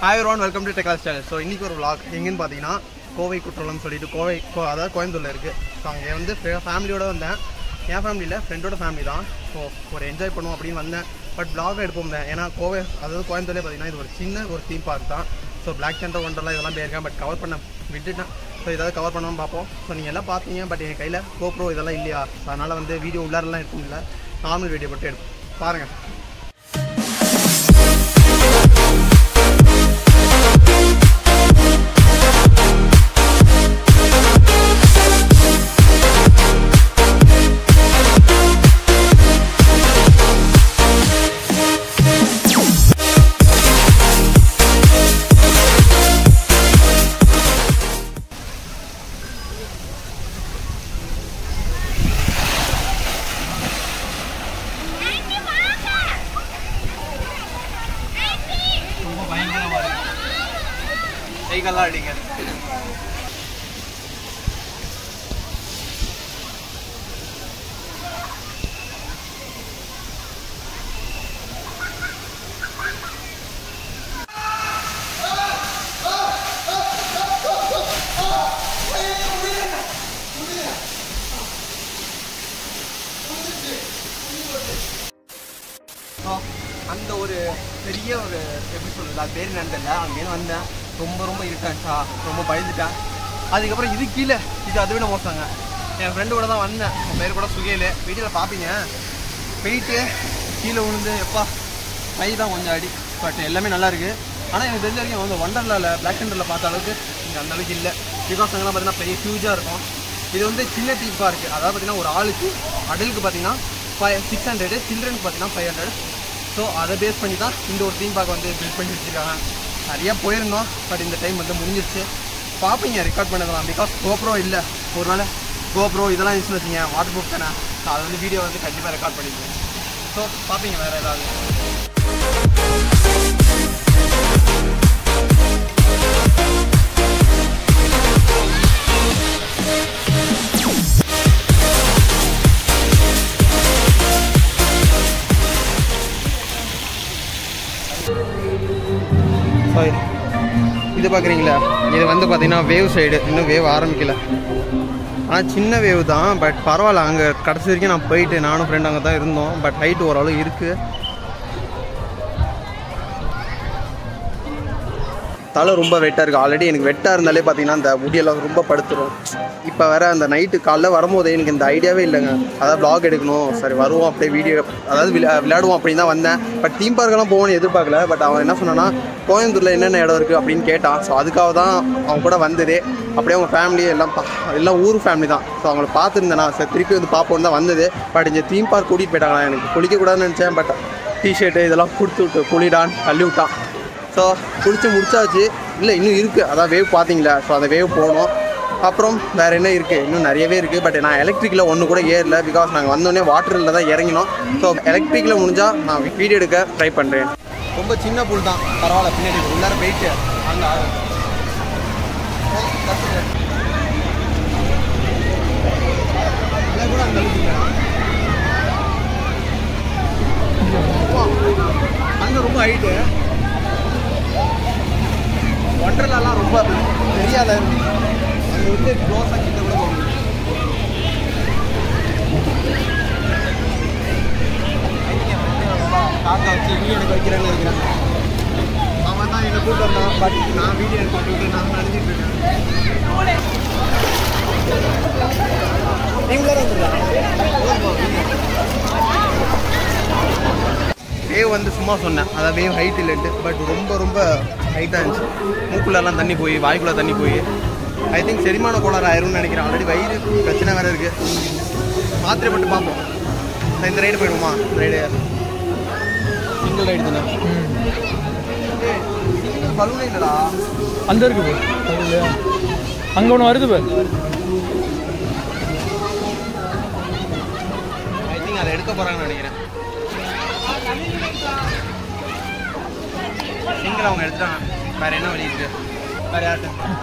Hi one welcome to டெக்லாஸ் channel so இன்றைக்கி ஒரு vlog எங்கேன்னு பார்த்தீங்கன்னா கோவை குற்றம்னு சொல்லிட்டு கோவை கோ- அதாவது கோயம்புத்தூரில் இருக்குது ஸோ அங்கே வந்து ஃபேமிலியோட வந்தேன் என் ஃபேமிலியில் ஃப்ரெண்டோட ஃபேமிலி தான் ஸோ ஒரு என்ஜாய் பண்ணுவோம் அப்படின்னு வந்தேன் பட் vlog எடுப்போம் தான் ஏன்னா கோவை அதாவது கோயம்புத்தூர்லேயே பார்த்தீங்கன்னா இது ஒரு சின்ன ஒரு தீம் பார்க் தான் ஸோ பிளாக் சென்டர் ஒன்றெல்லாம் இதெல்லாம் போயிருக்கேன் பட் கவர் பண்ண விட்டுட்டேன் ஸோ ஏதாவது கவர் பண்ணாமல் பார்ப்போம் ஸோ நீங்கள் எல்லாம் பார்த்தீங்க பட் என் கையில் கோப்ரோ இதெல்லாம் இல்லையா ஸோ அதனால் வந்து வீடியோ உள்ளாரெல்லாம் எடுக்க முடியல நார்மல் வீடியோ மட்டும் எடுப்போம் பாருங்கள் ரொம்ப பயங்கரமாக இருக்கு கைகள்லாம் அடிங்க ஸோ அந்த ஒரு பெரிய ஒரு எப்படி சொல்றது அது பேர் நடந்தல அங்கேருந்து வந்தேன் ரொம்ப ரொம்ப இருட்டாச்சா ரொம்ப பயந்துட்டேன் அதுக்கப்புறம் இது கீழே இது அதை விட மோசங்க என் ஃப்ரெண்டு கூட தான் வந்தேன் என் பேர் கூட சுகையில் வீட்டில் பார்ப்பீங்க போயிட்டு கீழே விழுந்து எப்பா கை தான் கொஞ்சம் அடி பட் எல்லாமே நல்லா இருக்கு ஆனால் எனக்கு தெரிஞ்ச வரைக்கும் வந்து ஒண்டர்லாவில் பிளாக் சென்டரில் பார்த்த அளவுக்கு இங்கே அந்த அளவுக்கு இல்லை பிகாஸ் அங்கெல்லாம் பார்த்தீங்கன்னா பெரிய ஹியூஜாக இருக்கும் இது வந்து சின்ன தீம் பார்க் அதாவது பார்த்தீங்கன்னா ஒரு ஆளுக்கு அடலுக்கு பார்த்தீங்கன்னா ஃபைவ் சிக்ஸ் ஹண்ட்ரடு சில்ட்ரனுக்கு பார்த்தீங்கன்னா ஃபைவ் ஹண்ட்ரட் ஸோ அதை பேஸ் பண்ணி தான் இந்த ஒரு தீம் பார்க் வந்து பில்ட் பண்ணி வச்சுருக்காங்க நிறையா போயிருந்தோம் பட் இந்த டைம் வந்து முடிஞ்சிருச்சு பார்ப்பீங்க ரெக்கார்ட் பண்ணதெல்லாம் பிகாஸ் கோப்ரோ இல்லை ஒரு நாள் கோப்ரோ இதெல்லாம் யூஸ் வச்சுங்க வாட்டர் ப்ரூஃப் தானே ஸோ அதை வந்து வீடியோ வந்து கண்டிப்பாக ரெக்கார்ட் பண்ணிடுவேன் ஸோ பார்ப்பீங்க வேறு ஏதாவது சாரி இது பார்க்குறீங்களா இது வந்து பார்த்தீங்கன்னா வேவ் சைடு இன்னும் வேவ் ஆரம்பிக்கல ஆனால் சின்ன வேவ் தான் பட் பரவாயில்ல அங்கே கடைசி வரைக்கும் நான் போயிட்டு நானும் ஃப்ரெண்ட் அங்கே தான் இருந்தோம் பட் ஹைட் ஓரளவு இருக்குது தலை ரொம்ப வெட்டாக இருக்குது ஆல்ரெடி எனக்கு வெட்டாக இருந்தாலே பார்த்தீங்கன்னா அந்த முடியெல்லாம் ரொம்ப படுத்துரும் இப்போ வேற அந்த நைட்டு காலைல வரும்போது எனக்கு இந்த ஐடியாவே இல்லைங்க அதாவது vlog எடுக்கணும் சரி வருவோம் அப்படியே வீடியோ அதாவது விளா விளையாடுவோம் அப்படின்னு தான் வந்தேன் பட் தீம் பார்க்கெல்லாம் போகணும்னு எதிர்பார்க்கல பட் அவன் என்ன சொன்னான்னா கோயம்புத்தூரில் என்னென்ன இடம் இருக்குது அப்படின்னு கேட்டான் ஸோ அதுக்காக தான் அவன் கூட வந்ததே அப்படியே அவங்க ஃபேமிலி எல்லாம் பா- எல்லாம் ஊர் ஃபேமிலி தான் ஸோ அவங்கள பார்த்துருந்தேனா சரி திருப்பி வந்து பார்ப்போன்னு தான் வந்தது பட் இந்த தீம் பார்க் கூட்டிகிட்டு போயிட்டாங்களா எனக்கு குளிக்கக்கூடாதுன்னு நினச்சேன் பட் டிஷர்ட்டு இதெல்லாம் கொடுத்து விட்டு குளிடான் தள்ளி விட்டான் ஸோ குளிச்சு முடிச்சாச்சு இல்லை இன்னும் இருக்குது அதான் வேவ் பார்த்தீங்களா ஸோ அந்த வேவ் போகணும் அப்புறம் வேறு என்ன இருக்குது இன்னும் நிறையவே இருக்குது பட் நான் எலக்ட்ரிக்கில் ஒன்று கூட ஏறல பிகாஸ் நாங்கள் வந்தோடனே வாட்டரில் தான் இறங்கினோம் ஸோ எலக்ட்ரிக்கில் முடிஞ்சால் நான் வீடியோ எடுக்க ட்ரை பண்ணுறேன் ரொம்ப சின்ன புல் தான் பரவாயில்ல பின்னாடி உள்ளார போயிட்டு அங்கே கூட அந்த அளவுக்கு இல்லை. அங்கே ரொம்ப ஹைட்டு ஒண்டர்லாலாம் ரொம்ப தெரியாத அங்கே வந்து க்ளோஸாக கிட்ட கூட போக முடியும் காக்கா வச்சு வீடியோ எடுக்க வைக்கிறேன்னு நினைக்கிறேன் அவன் தான் என்னை கூப்பிட்டு வந்தான் பட் நான் வீடியோ எடுக்க விட்டு நான் நினைச்சிட்டு இருக்கேன் நீங்களே வந்துடலாம் வேவ் வந்து சும்மா சொன்னேன் அதான் வேவ் ஹைட் இல்லைன்ட்டு பட் ரொம்ப ரொம்ப ஹைட்டாக இருந்துச்சு மூக்குள்ளெல்லாம் தண்ணி போய் வாய்க்குள்ளே தண்ணி போய் ஐ திங்க் செரிமான கோளாறு ஆயிரும்னு நினைக்கிறேன் ஆல்ரெடி வயிறு பிரச்சனை வேறு இருக்குது மாத்திரை மட்டும் பார்ப்போம் நான் இந்த ரைடு போயிடுமா இந்த ரைடு சிங்கிள் ரைடு தானே சிங்கிள் பலூனே இல்லைடா அந்த இருக்கு bro. அது இல்லையா அங்கே ஒன்று வருது பாரு ஐ திங்க் அதை எடுக்க போகிறாங்கன்னு நினைக்கிறேன் சிங்கிள் அவங்க எடுத்துட்டாங்க வேற என்ன வழி இருக்கு வேற யார்கிட்ட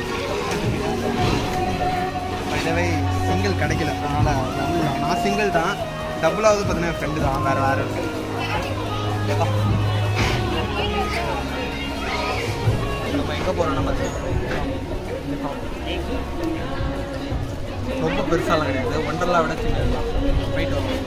பைதவை சிங்கிள் கிடைக்கல அதனால் double தான். நான் சிங்கிள் தான் டபுளாவது பார்த்தீங்கன்னா ஃப்ரெண்டு தான் வேறு வேறு இருக்கு எங்கே போகிறோம் நம்ம ரொம்ப பெருசாலாம் கிடையாது ஒன்றரை விட சின்னது போயிட்டு வரோம்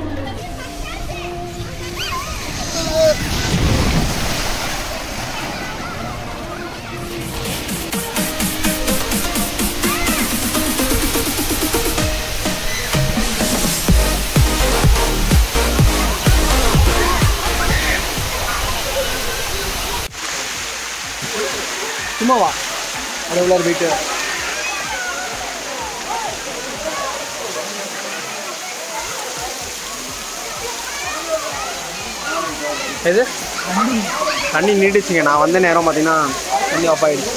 சும்மா வா அது உள்ளார போயிட்டு எது தண்ணி நீடிச்சுங்க நான் வந்த நேரம் பார்த்தீங்கன்னா தண்ணி ஆஃப் ஆயிடுச்சு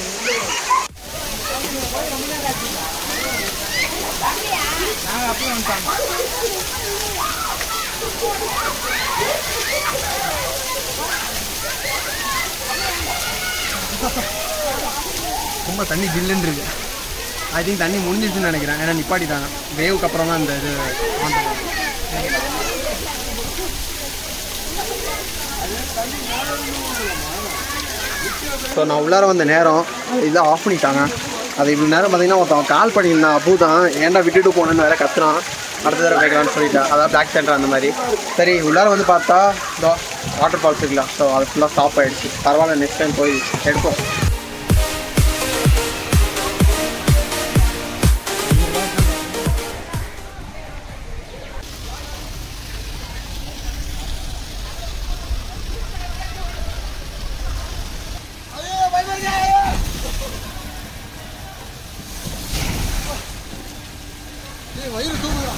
ரொம்ப தண்ணி ஜில்லுன்னு இருக்கு ஐ திங்க் தண்ணி முடிஞ்சிருச்சுன்னு நினைக்கிறேன் ஏன்னா நிப்பாட்டிட்டாங்க வேவுக்கு அப்புறம் தான் இந்த இது on பண்ணுவாங்க. ஸோ நான் உள்ளார வந்த நேரம் இதை ஆஃப் பண்ணிட்டாங்க அது இவ்வளோ நேரம் பார்த்தீங்கன்னா ஒருத்தன் கால் பண்ணியிருந்தான் அப்பு தான் ஏன்டா விட்டுட்டு போனேன்னு வேற கத்துறான் அடுத்த தடவை கேட்கலான்னு சொல்லிட்டேன் அதான் பிளாக் சென்டர் அந்த மாதிரி சரி உள்ளார வந்து பார்த்தா இதோ வாட்டர் ஃபால்ஸ் இருக்கலாம் ஸோ அது ஃபுல்லாக ஸ்டாப் ஆயிடுச்சு பரவாயில்ல நெக்ஸ்ட் டைம் போய் எடுப்போம் வயிறு தூங்குறா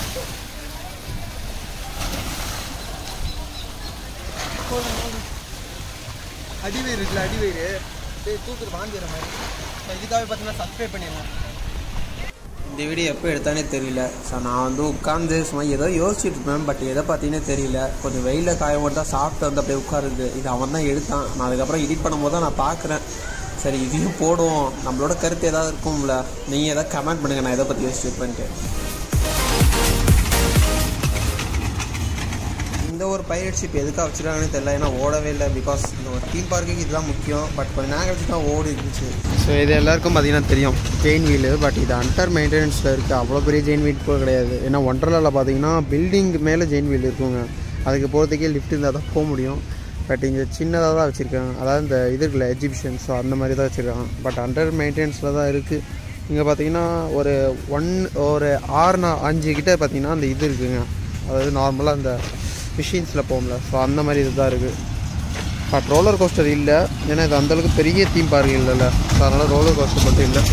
அடிவயிறு இருக்குல்ல அடிவயிறு டேய் தூக்குற வாந்திற மாதிரி நான் இதுக்காகவே பார்த்தீங்கன்னா சப்ஸ்கிரைப் பண்ணிடுவேன் இந்த வீடியோ எப்போ எடுத்தானே தெரியல ஸோ நான் வந்து உட்காந்து சும்மா ஏதோ யோசிச்சுட்டு இருப்பேன் பட் எதை பார்த்தீங்கன்னே தெரியல கொஞ்சம் வெயிலில் காய மட்டும் தான் சாப்பிட்டு வந்து அப்படியே உட்காருது இது அவன் தான் எடுத்தான் நான் அதுக்கப்புறம் எடிட் பண்ணும்போது தான் நான் பார்க்குறேன் சரி இதையும் போடுவோம் நம்மளோட கருத்து ஏதாவது இருக்கும்ல நீங்கள் ஏதாவது கமெண்ட் பண்ணுங்கள் நான் எதை பற்றி யோசிச்சிருப்பேன்ட்டு இந்த ஒரு பைரட் ஷிப் எதுக்காக வச்சுருக்காங்கன்னு தெரியல ஏன்னா ஓடவே இல்லை பிகாஸ் இந்த ஒரு தீம் பார்க்குக்கு இதுதான் முக்கியம் பட் கொஞ்சம் நேரம் கழிச்சு தான் ஓடி இருந்துச்சு ஸோ இது எல்லாருக்கும் பார்த்தீங்கன்னா தெரியும் செயின் வீலு பட் இது அண்டர் மெயின்டெனன்ஸில் இருக்குது அவ்வளோ பெரிய செயின் வீல் கூட கிடையாது ஏன்னா ஒன்றரில் பார்த்தீங்கன்னா பில்டிங் மேலே செயின் வீல் இருக்குங்க அதுக்கு போகிறதுக்கே லிஃப்ட் இருந்தால் தான் போக முடியும் பட் இங்கே சின்னதாக தான் வச்சுருக்காங்க அதாவது இந்த இது இருக்குல்ல எஜிபிஷன் ஸோ அந்த மாதிரி தான் வச்சுருக்காங்க பட் அண்டர் மெயின்டெனன்ஸில் தான் இருக்குது இங்கே பார்த்தீங்கன்னா ஒரு ஒன் ஒரு ஆறு நா அஞ்சு கிட்ட பார்த்தீங்கன்னா அந்த இது இருக்குங்க அதாவது நார்மலாக அந்த மிஷின்ஸில் போகும்ல ஸோ அந்த மாதிரி இதுதான் இருக்குது பட் ரோலர் கோஸ்டர் இல்லை ஏன்னா இது அந்தளவுக்கு பெரிய தீம் பார்க் இல்லைல்ல ஸோ அதனால் ரோலர் கோஸ்டர் மட்டும் இல்லை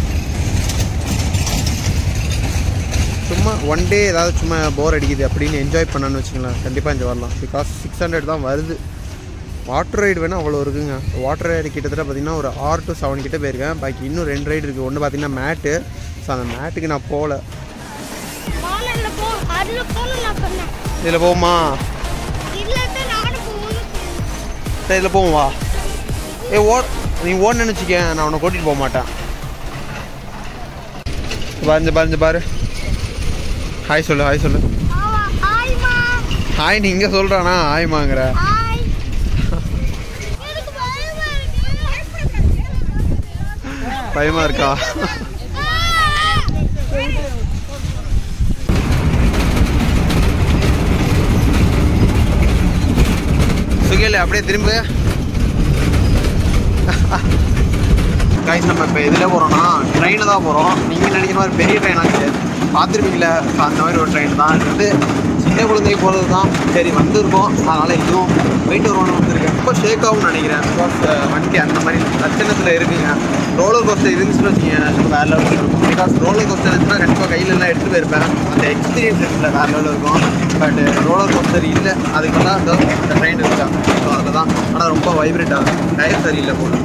சும்மா ஒன் டே ஏதாவது சும்மா போர் அடிக்குது அப்படின்னு என்ஜாய் பண்ணணும்னு வச்சுங்களேன் கண்டிப்பாக இங்கே வரலாம் பிகாஸ் சிக்ஸ் ஹண்ட்ரட் தான் வருது வாட்டர் ரைடு வேணால் அவ்வளோ இருக்குங்க வாட்டர் ரைடு கிட்டத்தட்ட பார்த்தீங்கன்னா ஒரு ஆறு டு செவன் கிட்ட போயிருக்கேன் பாக்கி இன்னும் ரெண்டு ரைடு இருக்குது ஒன்று பார்த்தீங்கன்னா மேட்டு ஸோ அந்த மேட்டுக்கு நான் போகல மாலையில போ அதுல போகணும் நான் சொன்னேன் இதில் போகுமா இல்லாட்ட நானும் போகணும் சரி இதில் போவோம் வா ஏ ஓ நீ ஓன்னு நினச்சிக்க நான் உன்னை கூட்டிகிட்டு போக மாட்டேன் பாரு பாரு பாரு ஹாய் சொல்லு ஹாய் சொல்லு ஆவா ஹாய்மா ஹாய் நீ இங்கே சொல்கிறானா ஹாய்மாங்கிற ஹாய் எனக்கு பயமா இருக்கு பயமாக இருக்கா சுகேல அப்படியே திரும்ப கைஸ் நம்ம இப்போ எதில் போகிறோம்னா ட்ரெயினில் தான் போகிறோம் நீங்கள் நினைக்கிற மாதிரி பெரிய ட்ரெயினாக கிடையாது பார்த்துருப்பீங்களே ஸோ அந்த மாதிரி ஒரு ட்ரெயின் தான் இது வந்து சின்ன குழந்தை போகிறது தான் சரி வந்திருக்கோம் அதனால் இதுவும் போயிட்டு வருவோம்னு வந்திருக்கேன் ரொம்ப ஷேக் ஆகும்னு நினைக்கிறேன் பிகாஸ் வண்டி அந்த மாதிரி லட்சணத்தில் இருக்குங்க ரோலர் கோஸ்டர் இருந்துச்சுன்னு வச்சுக்கோங்க வேறு லெவலில் இருக்கும் பிகாஸ் ரோலர் கோஸ்டர் இருந்துச்சுன்னா கண்டிப்பாக கையில எல்லாம் எடுத்து போயிருப்பேன் அந்த எக்ஸ்பீரியன்ஸ் இருக்குல்ல வேறு லெவலில் இருக்கும் பட் ரோலர் கோஸ்டர் இல்லை அதுக்கெல்லாம் இந்த இந்த ட்ரெயின் இருக்காங்க ஸோ அதில் தான் ஆனால் ரொம்ப வைப்ரேட் ஆகும் டயர் சரியில்லை போல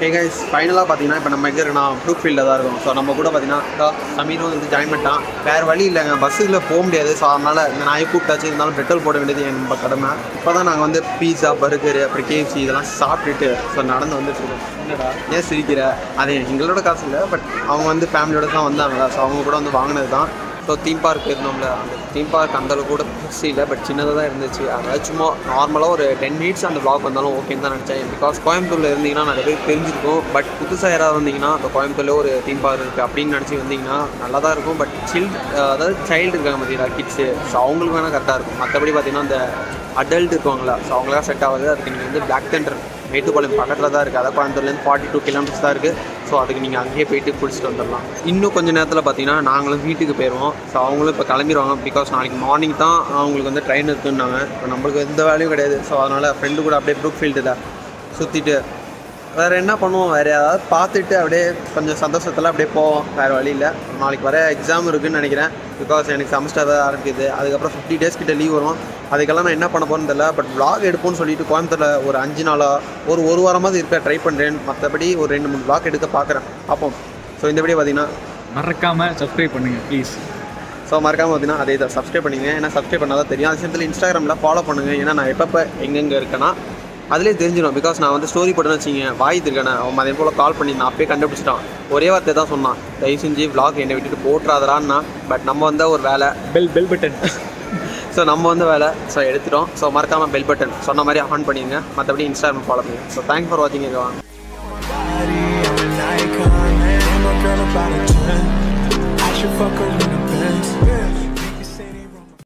ஹே கைஸ் ஃபைனலாக பார்த்தீங்கன்னா இப்போ நம்ம எங்கே இருக்கோம் ப்ரூக் ஃபீல்டில் தான் இருக்கும் ஸோ நம்ம கூட பார்த்தீங்கன்னா சமீரும் வந்து ஜாயின் பண்ணிட்டான் வேறு வழி இல்லைங்க பஸ்ஸில் போக முடியாது ஸோ அதனால் இந்த நாயை கூப்பிட்டாச்சு இருந்தாலும் பெட்ரோல் போட வேண்டியது என் நம்ம கடமை இப்போ தான் நாங்கள் வந்து பீஸா பர்கர் அப்புறம் கேஎஃப்சி இதெல்லாம் சாப்பிட்டுட்டு ஸோ நடந்து வந்துட்டு இருக்கோம் என்னடா ஏன் சிரிக்கிற அது எங்களோட காசு இல்லை பட் அவங்க வந்து ஃபேமிலியோட தான் வந்தாங்களா ஸோ அவங்க கூட வந்து வாங்கினது தான் ஸோ தீம் பார்க் இருந்தோம்ல அந்த தீம் பார்க் அந்தளவுக்கு கூட பெருசு இல்லை பட் சின்னதாக தான் இருந்துச்சு அதனால் சும்மா நார்மலாக ஒரு டென் மினிட்ஸ் அந்த vlog வந்தாலும் ஓகேன்னு தான் நினச்சேன் பிகாஸ் கோயம்புத்தூரில் இருந்தீங்கன்னா நிறைய பேர் தெரிஞ்சிருக்கும் பட் புதுசாக யாராவது வந்தீங்கன்னா அந்த கோயம்புத்தூரில் ஒரு தீம் பார்க் இருக்குது அப்படின்னு நினச்சி வந்தீங்கன்னா நல்லா தான் இருக்கும் பட் சில் அதாவது சைல்டு இருக்காங்க பார்த்தீங்களா கிட்ஸு ஸோ அவங்களுக்கு வேணால் கரெக்டாக இருக்கும் மற்றபடி பார்த்தீங்கன்னா அந்த அடல்ட் இருப்பாங்களா ஸோ அவங்களாம் செட் ஆகுது அதுக்கு நீங்கள் வந்து பிளாக் தண்டர் மேட்டுப்பாளையம் பக்கத்தில் தான் இருக்குது அதான் கோயம்புத்தூர்லேருந்து ஃபார்ட்டி டூ கிலோமீட்டர்ஸ் தான் இருக்குது ஸோ அதுக்கு நீங்கள் அங்கேயே போயிட்டு குடிச்சிட்டு வந்துடலாம் இன்னும் கொஞ்சம் நேரத்தில் பார்த்தீங்கன்னா நாங்களும் வீட்டுக்கு போயிடுவோம் ஸோ அவங்களும் இப்போ கிளம்பிடுவாங்க பிகாஸ் நாளைக்கு மார்னிங் தான் அவங்களுக்கு வந்து ட்ரெயின் இருக்குன்னாங்க இப்போ நம்மளுக்கு எந்த வேலையும் கிடையாது ஸோ அதனால் ஃப்ரெண்டு கூட அப்படியே ப்ரூக் ஃபீல்டில் சுற்றிட்டு வேறு என்ன பண்ணுவோம் வேறு ஏதாவது பார்த்துட்டு அப்படியே கொஞ்சம் சந்தோஷத்தில் அப்படியே போவோம் வேறு வழியில் நாளைக்கு வர எக்ஸாம் இருக்குன்னு நினைக்கிறேன் பிகாஸ் எனக்கு செமஸ்டர் தான் ஆரம்பிக்குது அதுக்கப்புறம் ஃபிஃப்டி டேஸ் கிட்ட லீவ் வரும் அதுக்கெல்லாம் நான் என்ன பண்ண போகிறேன்னு தெரியல பட் vlog எடுப்போம்னு சொல்லிட்டு கோயம்புத்தூரில் ஒரு அஞ்சு நாளாக ஒரு ஒரு வாரமாவது இருக்க ட்ரை பண்ணுறேன் மற்றபடி ஒரு ரெண்டு மூணு vlog எடுக்க பார்க்குறேன் பார்ப்போம் ஸோ இந்த வீடியோ பார்த்தீங்கன்னா மறக்காமல் சப்ஸ்கிரைப் பண்ணுங்கள் ப்ளீஸ் ஸோ மறக்காமல் பார்த்தீங்கன்னா அதே தான் சப்ஸ்கிரைப் பண்ணிங்க ஏன்னா சப்ஸ்கிரைப் பண்ணால் தான் தெரியும் அதே சமயத்தில் இன்ஸ்டாகிராமில் ஃபாலோ பண்ணுங்கள் ஏன்னா நான் எப்பப்போ எங்கெங்கே இருக்கேன்னா அதிலே தெரிஞ்சிடும் பிகாஸ் நான் வந்து ஸ்டோரி போட்டுன்னு வச்சிங்க வாய் இருக்கேன் அவன் அதே போல் கால் பண்ணி நான் அப்பயே கண்டுபிடிச்சிட்டான் ஒரே வார்த்தை தான் சொன்னான் தயவு செஞ்சு vlog என்னை விட்டுட்டு போட்டுறாதரான்னா பட் நம்ம வந்து ஒரு வேலை பெல் பெல் பட்டன் ஸோ நம்ம வந்து வேலை ஸோ எடுத்துட்டோம் ஸோ மறக்காமல் பெல் பட்டன் சொன்ன மாதிரி ஆன் பண்ணிடுங்க மற்றபடி இன்ஸ்டாகிராம் ஃபாலோ பண்ணுங்க ஸோ தேங்க்ஸ் ஃபார் வாட்சிங் இருக்கா I'm an icon, man. I'm a girl about a 10. I should fuck her in the Benz.